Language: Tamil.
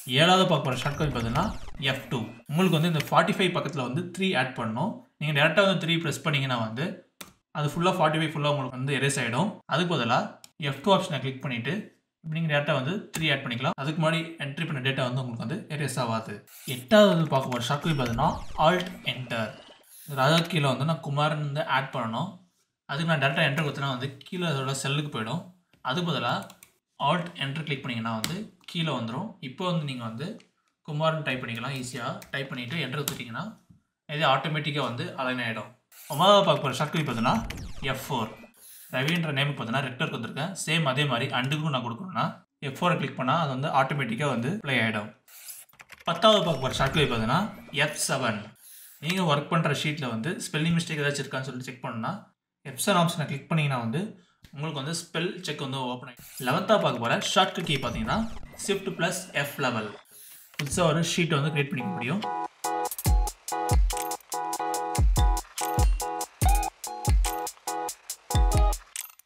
ஏழாவது பார்க்க போகிற ஷார்ட் கட் பார்த்தீங்கன்னா எஃப் டூ உங்களுக்கு வந்து இந்த ஃபார்ட்டி ஃபைவ் பக்கத்தில் வந்து த்ரீ ஆட் பண்ணணும் நீங்கள் டேரெக்டாக வந்து த்ரீ ப்ரெஸ் பண்ணிங்கன்னா வந்து அது ஃபுல்லாக ஃபார்ட்டி ஃபைவ் ஃபுல்லாக உங்களுக்கு வந்து எரேஸ் ஆகிடும் அதுக்கு பதிலாக எஃப் டூ ஆப்ஷனை கிளிக் பண்ணிவிட்டு இப்போ நீங்கள் டேட்டா வந்து த்ரீ ஆட் பண்ணிக்கலாம் அதுக்கு முன்னாடி என்ட்ரி பண்ண டேட்டா வந்து உங்களுக்கு வந்து எரேஸ் ஆகாது எட்டாவது பார்க்க போகிற ஷார்ட் கட் பார்த்தீங்கன்னா ஆல்ட் என்டர் ராஜா கீழே வந்து நான் குமாரன் வந்து ஆட் பண்ணணும் அதுக்கு நான் டேட்டா என்டர் கொடுத்தனா வந்து கீழே அதோட செல்லுக்கு போயிடும் அதுக்கு பதிலாக ஆல்ட் என்டர் கிளிக் பண்ணிங்கன்னா வந்து கீழே வந்துடும் இப்போ வந்து நீங்கள் வந்து குமாரன் டைப் பண்ணிக்கலாம் ஈஸியாக டைப் பண்ணிவிட்டு என்டர் கொடுத்துட்டிங்கன்னா இது ஆட்டோமேட்டிக்காக வந்து அலைன் ஆகிடும் ஒன்பதாவது பார்க்க போகிற ஷார்ட் பார்த்தீங்கன்னா எஃப் ஃபோர் ரவின்ற நேமுக்கு பார்த்தீங்கன்னா ரெக்டர் கொடுத்துருக்கேன் சேம் அதே மாதிரி அண்டுக்கும் நான் கொடுக்கணும்னா எஃப் ஃபோரை கிளிக் பண்ணால் அது வந்து ஆட்டோமேட்டிக்காக வந்து ப்ளே ஆகிடும் பத்தாவது பார்க்க போகிற ஷார்ட் பார்த்தீங்கன்னா எஃப் செவன் நீங்கள் ஒர்க் பண்ணுற ஷீட்டில் வந்து ஸ்பெல்லிங் மிஸ்டேக் ஏதாச்சும் இருக்கான்னு சொல்லி செக் பண்ணணும்னா எஃப் செவன் ஆப்ஷனை கிளிக் பண்ணிங்கன்னா வந்து உங்களுக்கு வந்து ஸ்பெல் செக் வந்து ஓப்பன் ஆகும் லெவன்த்தாக பார்க்க போகிற ஷார்ட் கீ பார்த்தீங்கன்னா ஷிஃப்ட் ப்ளஸ் எஃப் லெவல் புதுசாக ஒரு ஷீட்டை வந்து க்ரியேட் பண்ணிக்க முடியும்